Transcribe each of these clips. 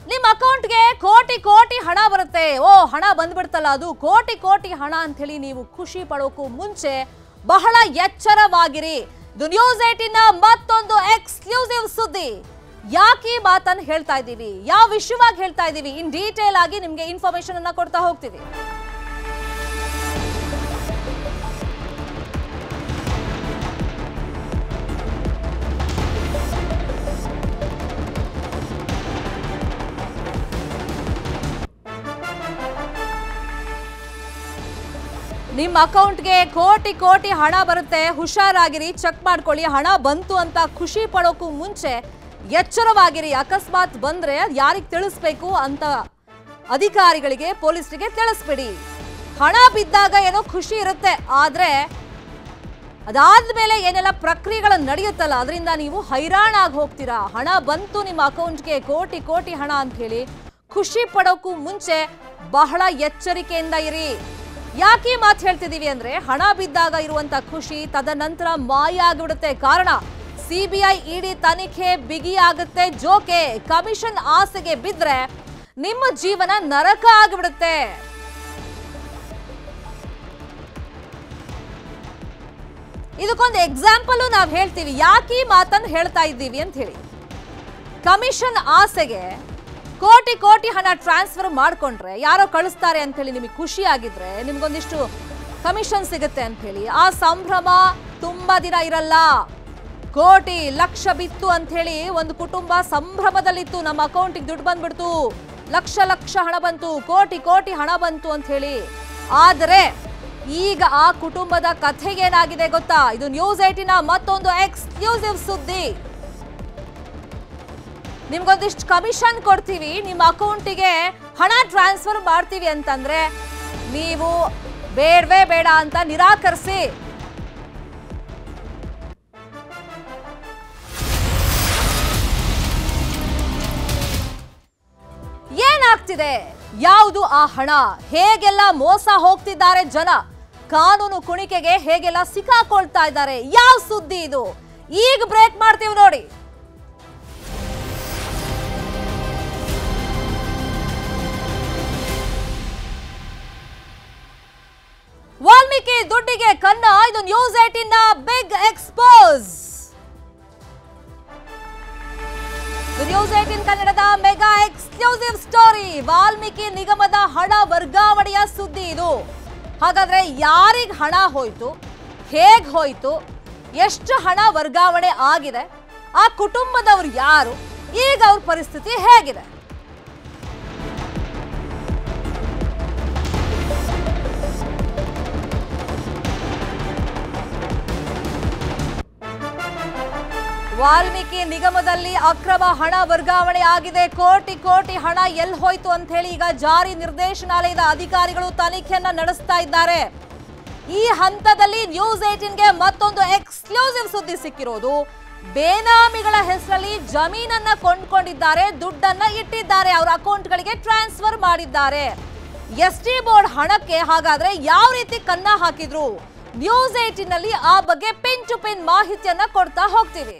ನಿಮ್ಮ ಅಕೌಂಟ್ಗೆ ಕೋಟಿ ಕೋಟಿ ಹಣ ಬರುತ್ತೆ ಓ ಹಣ ಬಂದ್ಬಿಡ್ತಲ್ಲ ಅದು ಕೋಟಿ ಕೋಟಿ ಹಣ ಅಂತ ಹೇಳಿ ನೀವು ಖುಷಿ ಪಡೋಕು ಮುಂಚೆ ಬಹಳ ಎಚ್ಚರವಾಗಿರಿ ಇದು ನ್ಯೂಸ್ ಏಟಿನ ಮತ್ತೊಂದು ಎಕ್ಸ್ಕ್ಲೂಸಿವ್ ಸುದ್ದಿ ಯಾಕೆ ಈ ಮಾತನ್ನು ಹೇಳ್ತಾ ಇದ್ದೀವಿ ಯಾವ ವಿಷಯವಾಗಿ ಹೇಳ್ತಾ ಇದ್ದೀವಿ ಇನ್ ಡೀಟೇಲ್ ಆಗಿ ನಿಮ್ಗೆ ಇನ್ಫಾರ್ಮೇಶನ್ ಅನ್ನ ಕೊಡ್ತಾ ಹೋಗ್ತೀವಿ ನಿಮ್ಮ ಅಕೌಂಟ್ಗೆ ಕೋಟಿ ಕೋಟಿ ಹಣ ಬರುತ್ತೆ ಹುಷಾರಾಗಿರಿ ಚೆಕ್ ಮಾಡ್ಕೊಳ್ಳಿ ಹಣ ಬಂತು ಅಂತ ಖುಷಿ ಪಡೋಕ್ಕೂ ಮುಂಚೆ ಎಚ್ಚರವಾಗಿರಿ ಅಕಸ್ಮಾತ್ ಬಂದ್ರೆ ಯಾರಿಗೆ ತಿಳಿಸ್ಬೇಕು ಅಂತ ಅಧಿಕಾರಿಗಳಿಗೆ ಪೊಲೀಸರಿಗೆ ತಿಳಿಸ್ಬಿಡಿ ಹಣ ಬಿದ್ದಾಗ ಏನೋ ಖುಷಿ ಇರುತ್ತೆ ಆದ್ರೆ ಅದಾದ್ಮೇಲೆ ಏನೆಲ್ಲ ಪ್ರಕ್ರಿಯೆಗಳು ನಡೆಯುತ್ತಲ್ಲ ಅದರಿಂದ ನೀವು ಹೈರಾಣಾಗಿ ಹೋಗ್ತೀರಾ ಹಣ ಬಂತು ನಿಮ್ಮ ಅಕೌಂಟ್ಗೆ ಕೋಟಿ ಕೋಟಿ ಹಣ ಅಂತ ಹೇಳಿ ಖುಷಿ ಪಡೋಕ್ಕೂ ಮುಂಚೆ ಬಹಳ ಎಚ್ಚರಿಕೆಯಿಂದ ಇರಿ ಯಾಕೆ ಈ ಮಾತು ಹೇಳ್ತಿದೀವಿ ಅಂದ್ರೆ ಹಣ ಬಿದ್ದಾಗ ಇರುವಂತ ಖುಷಿ ತದನಂತರ ಮಾಯ ಆಗಿಬಿಡುತ್ತೆ ಕಾರಣ ಸಿಬಿಐ ಇಡಿ ತನಿಖೆ ಬಿಗಿಯಾಗುತ್ತೆ ಜೋಕೆ ಕಮಿಷನ್ ಆಸೆಗೆ ಬಿದ್ರೆ ನಿಮ್ಮ ಜೀವನ ನರಕ ಆಗಿಬಿಡುತ್ತೆ ಇದಕ್ಕೊಂದು ಎಕ್ಸಾಂಪಲ್ ನಾವು ಹೇಳ್ತೀವಿ ಯಾಕೆ ಈ ಮಾತನ್ನು ಹೇಳ್ತಾ ಇದ್ದೀವಿ ಅಂತ ಹೇಳಿ ಕಮಿಷನ್ ಆಸೆಗೆ ಕೋಟಿ ಕೋಟಿ ಹಣ ಟ್ರಾನ್ಸ್ಫರ್ ಮಾಡ್ಕೊಂಡ್ರೆ ಯಾರೋ ಕಳಿಸ್ತಾರೆ ಅಂತ ಹೇಳಿ ನಿಮಗೆ ಖುಷಿ ಆಗಿದ್ರೆ ನಿಮ್ಗೊಂದಿಷ್ಟು ಕಮಿಷನ್ ಸಿಗುತ್ತೆ ಅಂತ ಹೇಳಿ ಆ ಸಂಭ್ರಮ ತುಂಬಾ ದಿನ ಇರಲ್ಲ ಕೋಟಿ ಲಕ್ಷ ಬಿತ್ತು ಅಂತ ಹೇಳಿ ಒಂದು ಕುಟುಂಬ ಸಂಭ್ರಮದಲ್ಲಿತ್ತು ನಮ್ಮ ಅಕೌಂಟಿಗೆ ದುಡ್ಡು ಬಂದ್ಬಿಡ್ತು ಲಕ್ಷ ಲಕ್ಷ ಹಣ ಬಂತು ಕೋಟಿ ಕೋಟಿ ಹಣ ಬಂತು ಅಂತ ಹೇಳಿ ಆದರೆ ಈಗ ಆ ಕುಟುಂಬದ ಕಥೆಗೇನಾಗಿದೆ ಗೊತ್ತಾ ಇದು ನ್ಯೂಸ್ ಏಟಿನ ಮತ್ತೊಂದು ಎಕ್ಸ್ಕ್ಲೂಸಿವ್ ಸುದ್ದಿ ನಿಮ್ಗೊಂದಿಷ್ಟು ಕಮಿಷನ್ ಕೊಡ್ತೀವಿ ನಿಮ್ಮ ಅಕೌಂಟಿಗೆ ಹಣ ಟ್ರಾನ್ಸ್ಫರ್ ಮಾಡ್ತೀವಿ ಅಂತಂದ್ರೆ ನೀವು ಬೇಡವೇ ಬೇಡ ಅಂತ ನಿರಾಕರಿಸಿ ಏನಾಗ್ತಿದೆ ಯಾವುದು ಆ ಹಣ ಹೇಗೆಲ್ಲ ಮೋಸ ಹೋಗ್ತಿದ್ದಾರೆ ಜನ ಕಾನೂನು ಕುಣಿಕೆಗೆ ಹೇಗೆಲ್ಲ ಸಿಕ್ಕಾಕೊಳ್ತಾ ಇದ್ದಾರೆ ಯಾವ ಸುದ್ದಿ ಇದು ಈಗ ಬ್ರೇಕ್ ಮಾಡ್ತೀವಿ ನೋಡಿ ವಾಲ್ಮೀಕಿ ದುಡ್ಡಿಗೆ ಕನ್ನ ಇದು news eighteen big expose news eighteen ಕನ್ನಡದ ಮೆಗಾ ಎಕ್ಸ್ಕ್ಲೂಸಿವ್ ಸ್ಟೋರಿ ವಾಲ್ಮೀಕಿ ನಿಗಮದ ಹಣ ವರ್ಗಾವಣೆಯ ಸುದ್ದಿ ಇದು ಹಾಗಾದ್ರೆ ಯಾರಿಗ್ ಹಣ ಹೋಯ್ತು ಹೇಗ್ ಹೋಯ್ತು ಎಷ್ಟು ಹಣ ವರ್ಗಾವಣೆ ಆಗಿದೆ ಆ ಕುಟುಂಬದವ್ರು ಯಾರು ಈಗ ಅವ್ರ ಪರಿಸ್ಥಿತಿ ಹೇಗಿದೆ ವಾಲ್ಮೀಕಿ ನಿಗಮದಲ್ಲಿ ಅಕ್ರಮ ಹಣ ವರ್ಗಾವಣೆ ಆಗಿದೆ ಕೋಟಿ ಕೋಟಿ ಹಣ ಎಲ್ಲಿ ಹೋಯ್ತು ಅಂತ ಹೇಳಿ ಈಗ ಜಾರಿ ನಿರ್ದೇಶನಾಲಯದ ಅಧಿಕಾರಿಗಳು ತನಿಖೆಯನ್ನ ನಡೆಸ್ತಾ ಇದ್ದಾರೆ ಈ ಹಂತದಲ್ಲಿ ನ್ಯೂಸ್ ಏಟಿನ್ಗೆ ಮತ್ತೊಂದು ಎಕ್ಸ್ಕ್ಲೂಸಿವ್ ಸುದ್ದಿ ಸಿಕ್ಕಿರೋದು ಬೇನಾಮಿಗಳ ಹೆಸರಲ್ಲಿ ಜಮೀನನ್ನ ಕೊಂಡ್ಕೊಂಡಿದ್ದಾರೆ ದುಡ್ಡನ್ನ ಇಟ್ಟಿದ್ದಾರೆ ಅವರ ಅಕೌಂಟ್ಗಳಿಗೆ ಟ್ರಾನ್ಸ್ಫರ್ ಮಾಡಿದ್ದಾರೆ ಎಸ್ ಟಿ ಬೋರ್ಡ್ ಹಣಕ್ಕೆ ಹಾಗಾದ್ರೆ ಯಾವ ರೀತಿ ಕನ್ನ ಹಾಕಿದ್ರು ನ್ಯೂಸ್ ಏಟಿನಲ್ಲಿ ಆ ಬಗ್ಗೆ ಪಿನ್ ಟು ಪಿನ್ ಮಾಹಿತಿಯನ್ನ ಕೊಡ್ತಾ ಹೋಗ್ತೀವಿ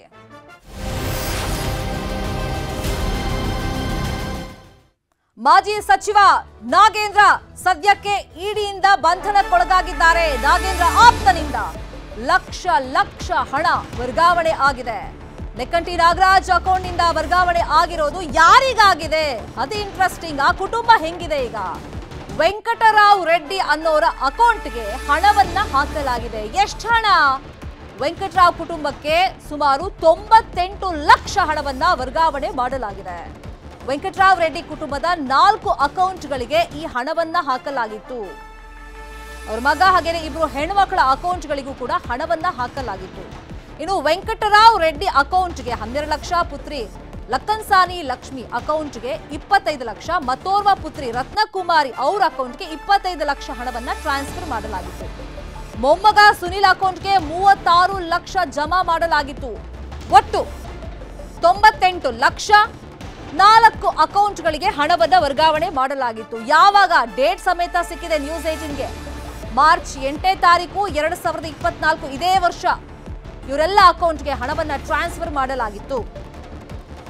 ಮಾಜಿ ಸಚಿವ ನಾಗೇಂದ್ರ ಸದ್ಯಕ್ಕೆ ಇಡಿಯಿಂದ ಬಂಧನಕ್ಕೊಳಗಾಗಿದ್ದಾರೆ ನಾಗೇಂದ್ರ ಆಪ್ತನಿಂದ ಲಕ್ಷ ಲಕ್ಷ ಹಣ ವರ್ಗಾವಣೆ ಆಗಿದೆ ನೆಕ್ಕಂಟಿ ನಾಗರಾಜ್ ಅಕೌಂಟ್ನಿಂದ ವರ್ಗಾವಣೆ ಆಗಿರೋದು ಯಾರಿಗಾಗಿದೆ ಅದು ಇಂಟ್ರೆಸ್ಟಿಂಗ್ ಆ ಕುಟುಂಬ ಹೆಂಗಿದೆ ಈಗ ವೆಂಕಟರಾವ್ ರೆಡ್ಡಿ ಅನ್ನೋರ ಅಕೌಂಟ್ಗೆ ಹಣವನ್ನ ಹಾಕಲಾಗಿದೆ ಎಷ್ಟು ಹಣ ವೆಂಕಟರಾವ್ ಕುಟುಂಬಕ್ಕೆ ಸುಮಾರು ತೊಂಬತ್ತೆಂಟು ಲಕ್ಷ ಹಣವನ್ನ ವರ್ಗಾವಣೆ ಮಾಡಲಾಗಿದೆ ವೆಂಕಟರಾವ್ ರೆಡ್ಡಿ ಕುಟುಂಬದ ನಾಲ್ಕು ಅಕೌಂಟ್ಗಳಿಗೆ ಈ ಹಣವನ್ನ ಹಾಕಲಾಗಿತ್ತು ಅವ್ರ ಮಗ ಹಾಗೇನೆ ಇಬ್ರು ಹೆಣ್ಮಕ್ಳ ಅಕೌಂಟ್ಗಳಿಗೂ ಕೂಡ ಹಣವನ್ನ ಹಾಕಲಾಗಿತ್ತು ಇನ್ನು ವೆಂಕಟರಾವ್ ರೆಡ್ಡಿ ಅಕೌಂಟ್ಗೆ ಹನ್ನೆರಡು ಲಕ್ಷ ಪುತ್ರಿ ಲಕ್ಕನ್ಸಾನಿ ಲಕ್ಷ್ಮಿ ಅಕೌಂಟ್ಗೆ ಇಪ್ಪತ್ತೈದು ಲಕ್ಷ ಮತ್ತೋರ್ವ ಪುತ್ರಿ ರತ್ನಕುಮಾರಿ ಅವ್ರ ಅಕೌಂಟ್ಗೆ ಇಪ್ಪತ್ತೈದು ಲಕ್ಷ ಹಣವನ್ನ ಟ್ರಾನ್ಸ್ಫರ್ ಮಾಡಲಾಗಿತ್ತು ಮೊಮ್ಮಗ ಸುನಿಲ್ ಅಕೌಂಟ್ಗೆ ಮೂವತ್ತಾರು ಲಕ್ಷ ಜಮಾ ಮಾಡಲಾಗಿತ್ತು ಒಟ್ಟು ತೊಂಬತ್ತೆಂಟು ಲಕ್ಷ ನಾಲ್ಕು ಅಕೌಂಟ್ಗಳಿಗೆ ಹಣವನ್ನ ವರ್ಗಾವಣೆ ಮಾಡಲಾಗಿತ್ತು ಯಾವಾಗ ಡೇಟ್ ಸಮೇತ ಸಿಕ್ಕಿದೆ ನ್ಯೂಸ್ ಏಟಿನ್ಗೆ ಮಾರ್ಚ್ ಎಂಟನೇ ತಾರೀಕು ಎರಡು ಸಾವಿರದ ಇಪ್ಪತ್ನಾಲ್ಕು ಇದೇ ವರ್ಷ ಇವರೆಲ್ಲ ಅಕೌಂಟ್ಗೆ ಹಣವನ್ನ ಟ್ರಾನ್ಸ್ಫರ್ ಮಾಡಲಾಗಿತ್ತು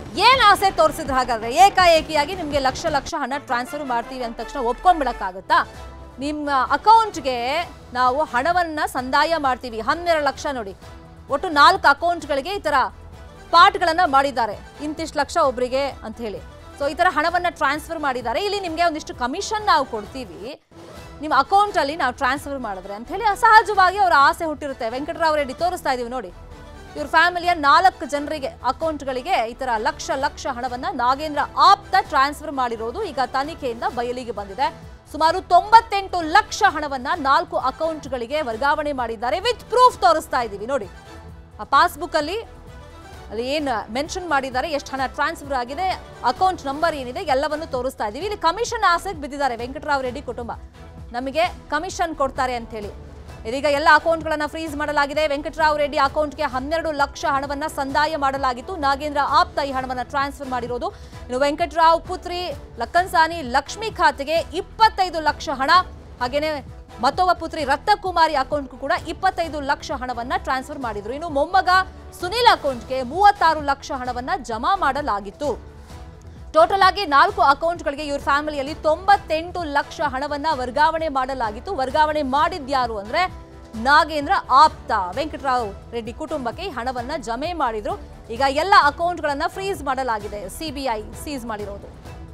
ಏನ್ ಆಸೆ ತೋರಿಸಿದ್ರು ಹಾಗಾದ್ರೆ ಏಕಾಏಕಿಯಾಗಿ ನಿಮ್ಗೆ ಲಕ್ಷ ಲಕ್ಷ ಹಣ ಟ್ರಾನ್ಸ್ಫರ್ ಮಾಡ್ತೀವಿ ಅಂದ ತಕ್ಷಣ ಒಪ್ಕೊಂಡ್ಬಿಡಕ್ಕಾಗತ್ತಾ ನಿಮ್ಮ ಅಕೌಂಟ್ಗೆ ನಾವು ಹಣವನ್ನ ಸಂದಾಯ ಮಾಡ್ತೀವಿ ಹನ್ನೆರಡು ಲಕ್ಷ ನೋಡಿ ಒಟ್ಟು ನಾಲ್ಕು ಅಕೌಂಟ್ಗಳಿಗೆ ಈ ತರ ಪಾರ್ಟ್ಗಳನ್ನ ಮಾಡಿದ್ದಾರೆ ಇಂತಿಷ್ಟು ಲಕ್ಷ ಒಬ್ರಿಗೆ ಅಂತ ಹೇಳಿ ಸೊ ಈ ತರ ಹಣವನ್ನ ಟ್ರಾನ್ಸ್ಫರ್ ಮಾಡಿದ್ದಾರೆ ಇಲ್ಲಿ ನಿಮ್ಗೆ ಒಂದಿಷ್ಟು ಕಮಿಷನ್ ನಾವು ಕೊಡ್ತೀವಿ ನಿಮ್ಮ ಅಕೌಂಟಲ್ಲಿ ನಾವು ಟ್ರಾನ್ಸ್ಫರ್ ಮಾಡಿದ್ರೆ ಅಂತ ಹೇಳಿ ಸಹಜವಾಗಿ ಅವರ ಆಸೆ ಹುಟ್ಟಿರುತ್ತೆ ವೆಂಕಟರಾವ್ ರೆಡ್ಡಿ ತೋರಿಸ್ತಾ ಇದೀವಿ ನೋಡಿ ಇವ್ರ ಫ್ಯಾಮಿಲಿಯ ನಾಲ್ಕು ಜನರಿಗೆ ಅಕೌಂಟ್ಗಳಿಗೆ ಈ ತರ ಲಕ್ಷ ಲಕ್ಷ ಹಣವನ್ನ ನಾಗೇಂದ್ರ ಆಪ್ತ ಟ್ರಾನ್ಸ್ಫರ್ ಮಾಡಿರೋದು ಈಗ ತನಿಖೆಯಿಂದ ಬಯಲಿಗೆ ಬಂದಿದೆ ಸುಮಾರು ತೊಂಬತ್ತೆಂಟು ಲಕ್ಷ ಹಣವನ್ನ ನಾಲ್ಕು ಅಕೌಂಟ್ಗಳಿಗೆ ವರ್ಗಾವಣೆ ಮಾಡಿದ್ದಾರೆ ವಿತ್ ಪ್ರೂಫ್ ತೋರಿಸ್ತಾ ಇದ್ದೀವಿ ನೋಡಿ ಆ ಪಾಸ್ಬುಕ್ ಅಲ್ಲಿ ಅಲ್ಲಿ ಏನು ಮೆನ್ಷನ್ ಮಾಡಿದ್ದಾರೆ ಎಷ್ಟು ಹಣ ಟ್ರಾನ್ಸ್ಫರ್ ಆಗಿದೆ ಅಕೌಂಟ್ ನಂಬರ್ ಏನಿದೆ ಎಲ್ಲವನ್ನು ತೋರಿಸ್ತಾ ಇದ್ದೀವಿ ಇಲ್ಲಿ ಕಮಿಷನ್ ಆಸೆಗೆ ಬಿದ್ದಿದ್ದಾರೆ ವೆಂಕಟರಾವ್ ರೆಡ್ಡಿ ಕುಟುಂಬ ನಮಗೆ ಕಮಿಷನ್ ಕೊಡ್ತಾರೆ ಅಂತ ಹೇಳಿ ಇದೀಗ ಎಲ್ಲ ಅಕೌಂಟ್ಗಳನ್ನ ಫ್ರೀಸ್ ಮಾಡಲಾಗಿದೆ ವೆಂಕಟರಾವ್ ರೆಡ್ಡಿ ಅಕೌಂಟ್ಗೆ ಹನ್ನೆರಡು ಲಕ್ಷ ಹಣವನ್ನ ಸಂದಾಯ ಮಾಡಲಾಗಿತ್ತು ನಾಗೇಂದ್ರ ಆಪ್ತ ಈ ಹಣವನ್ನ ಟ್ರಾನ್ಸ್ಫರ್ ಮಾಡಿರೋದು ಇನ್ನು ವೆಂಕಟರಾವ್ ಪುತ್ರಿ ಲಕ್ಕನ್ಸಾನಿ ಲಕ್ಷ್ಮಿ ಖಾತೆಗೆ ಇಪ್ಪತ್ತೈದು ಲಕ್ಷ ಹಣ ಹಾಗೇನೆ ಮತ್ತೊಬ್ಬ ಪುತ್ರಿ ರತ್ನಕುಮಾರಿ ಅಕೌಂಟ್ಗೂ ಕೂಡ ಇಪ್ಪತ್ತೈದು ಲಕ್ಷ ಹಣವನ್ನ ಟ್ರಾನ್ಸ್ಫರ್ ಮಾಡಿದ್ರು ಇನ್ನು ಮೊಮ್ಮಗ ಸುನಿಲ್ ಅಕೌಂಟ್ಗೆ ಮೂವತ್ತಾರು ಲಕ್ಷ ಹಣವನ್ನ ಜಮಾ ಮಾಡಲಾಗಿತ್ತು ಟೋಟಲ್ ಆಗಿ ನಾಲ್ಕು ಅಕೌಂಟ್ಗಳಿಗೆ ಇವ್ರ ಫ್ಯಾಮಿಲಿಯಲ್ಲಿ ತೊಂಬತ್ತೆಂಟು ಲಕ್ಷ ಹಣವನ್ನ ವರ್ಗಾವಣೆ ಮಾಡಲಾಗಿತ್ತು ವರ್ಗಾವಣೆ ಮಾಡಿದ್ಯಾರು ಅಂದ್ರೆ ನಾಗೇಂದ್ರ ಆಪ್ತ ವೆಂಕಟರಾವ್ ರೆಡ್ಡಿ ಕುಟುಂಬಕ್ಕೆ ಈ ಹಣವನ್ನ ಜಮೆ ಮಾಡಿದ್ರು ಈಗ ಎಲ್ಲ ಅಕೌಂಟ್ಗಳನ್ನ ಫ್ರೀಸ್ ಮಾಡಲಾಗಿದೆ ಸಿಬಿಐ ಸೀಸ್ ಮಾಡಿರೋದು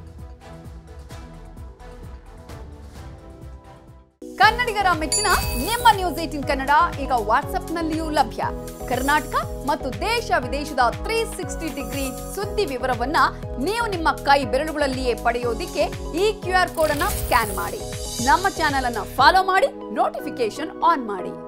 ಕನ್ನಡಿಗರ ಮೆಚ್ಚಿನ ನಿಮ್ಮ ನ್ಯೂಸ್ ಏಟಿನ್ ಕನ್ನಡ ಈಗ ವಾಟ್ಸ್ಆಪ್ನಲ್ಲಿಯೂ ಲಭ್ಯ ಕರ್ನಾಟಕ ಮತ್ತು ದೇಶ ವಿದೇಶದ ತ್ರೀ ಸಿಕ್ಸ್ಟಿ ಡಿಗ್ರಿ ಸುದ್ದಿ ವಿವರವನ್ನ ನೀವು ನಿಮ್ಮ ಕೈ ಬೆರಳುಗಳಲ್ಲಿಯೇ ಪಡೆಯೋದಿಕ್ಕೆ ಈ ಕ್ಯೂ ಆರ್ ಕೋಡ್ ಅನ್ನ ಸ್ಕ್ಯಾನ್ ಮಾಡಿ ನಮ್ಮ ಚಾನೆಲ್ ಅನ್ನ ಫಾಲೋ ಮಾಡಿ ನೋಟಿಫಿಕೇಶನ್ ಆನ್ ಮಾಡಿ